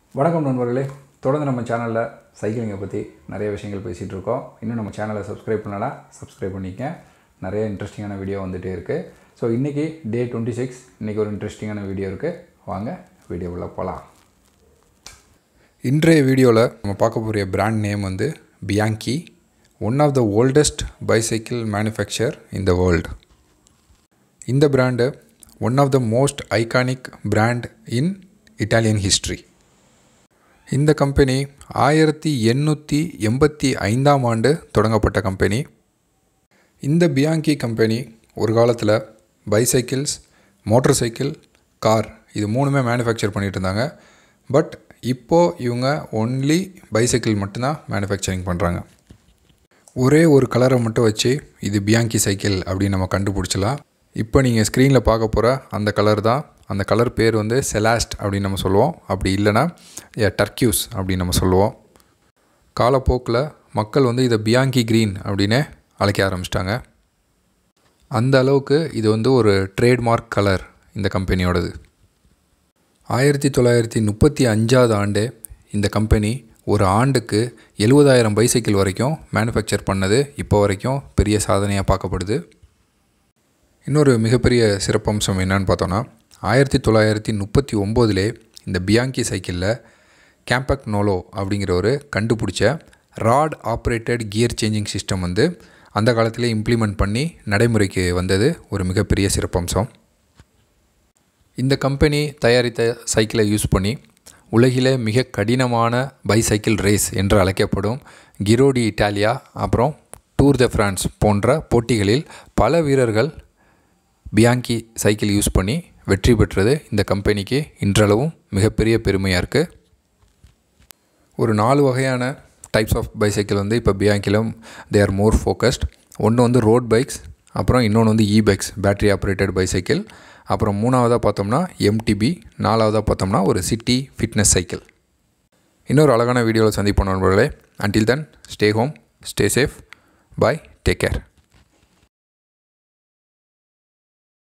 வணக்கம் நண்பர்களே தொடர்ந்து நம்ம சேனலில் சைக்கிளிங்கை பற்றி நிறைய விஷயங்கள் பேசிகிட்டு இருக்கோம் இன்னும் நம்ம சேனலை சப்ஸ்கிரைப் பண்ணலனா சப்ஸ்கிரைப் பண்ணிக்க நிறைய இன்ட்ரெஸ்டிங்கான வீடியோ வந்துகிட்டே இருக்குது ஸோ இன்றைக்கி டே டுவெண்ட்டி சிக்ஸ் இன்றைக்கி ஒரு இன்ட்ரெஸ்டிங்கான வீடியோ இருக்குது வாங்க வீடியோவில் போகலாம் இன்றைய வீடியோவில் நம்ம பார்க்க போகிற பிராண்ட் நேம் வந்து Bianchi one of the oldest bicycle manufacturer in the world இந்த brand one of the most iconic brand in Italian history இந்த கம்பெனி ஆயிரத்தி எண்ணூற்றி எண்பத்தி ஐந்தாம் ஆண்டு தொடங்கப்பட்ட கம்பெனி இந்த பியாங்கி கம்பெனி ஒரு காலத்தில் பைசைக்கிள்ஸ் மோட்டார் சைக்கிள் கார் இது மூணுமே மேனுஃபேக்சர் பண்ணிகிட்டு இருந்தாங்க பட் இப்போது இவங்க ஒன்லி பைசைக்கிள் மட்டும்தான் மேனுஃபேக்சரிங் பண்ணுறாங்க ஒரே ஒரு கலரை மட்டும் வச்சு இது பியாங்கி சைக்கிள் அப்படின்னு நம்ம கண்டுபிடிச்சலாம் இப்போ நீங்கள் ஸ்க்ரீனில் பார்க்க போகிற அந்த கலர் தான் அந்த கலர் பேர் வந்து செலாஸ்ட் அப்படின்னு நம்ம சொல்லுவோம் அப்படி இல்லைன்னா டர்க்யூஸ் அப்படின்னு நம்ம சொல்லுவோம் காலப்போக்கில் மக்கள் வந்து இதை பியாங்கி க்ரீன் அப்படின்னு அழைக்க ஆரம்பிச்சிட்டாங்க அந்த அளவுக்கு இது வந்து ஒரு ட்ரேட்மார்க் கலர் இந்த கம்பெனியோடது ஆயிரத்தி தொள்ளாயிரத்தி முப்பத்தி அஞ்சாவது ஆண்டு இந்த கம்பெனி ஒரு ஆண்டுக்கு எழுபதாயிரம் பைசைக்கிள் வரைக்கும் மேனுஃபேக்சர் பண்ணது இப்போ வரைக்கும் பெரிய சாதனையாக பார்க்கப்படுது இன்னொரு மிகப்பெரிய சிறப்பம்சம் என்னன்னு பார்த்தோன்னா ஆயிரத்தி தொள்ளாயிரத்தி முப்பத்தி ஒம்போதிலே இந்த பியாங்கி சைக்கிளில் கேம்பக் நோலோ அப்படிங்கிற ஒரு கண்டுபிடிச்ச rod operated gear changing system வந்து அந்த காலத்திலே இம்ப்ளிமெண்ட் பண்ணி நடைமுறைக்கு வந்தது ஒரு மிகப்பெரிய சிறப்பம்சம் இந்த கம்பெனி தயாரித்த சைக்கிளை யூஸ் பண்ணி உலகிலே மிக கடினமான பைசைக்கிள் ரேஸ் என்று அழைக்கப்படும் கிரோடி இட்டாலியா அப்புறம் டூர் த ஃப்ரான்ஸ் போன்ற போட்டிகளில் பல வீரர்கள் பியாங்கி சைக்கிள் யூஸ் பண்ணி வெற்றி பெற்றது இந்த கம்பெனிக்கு இன்றளவும் மிகப்பெரிய பெருமையாக இருக்குது ஒரு நாலு வகையான டைப்ஸ் ஆஃப் பைசைக்கிள் வந்து இப்போ பியாங்கிலும் தே ஆர் மோர் ஃபோக்கஸ்ட் ஒன்று வந்து ரோட் பைக்ஸ் அப்புறம் இன்னொன்று வந்து E bikes battery operated bicycle அப்புறம் மூணாவதாக பார்த்தோம்னா எம்டிபி நாலாவதாக பார்த்தோம்னா ஒரு சிட்டி ஃபிட்னஸ் சைக்கிள் இன்னொரு அழகான வீடியோவில் சந்திப்போம் நண்பர்களே until then stay home stay safe bye take care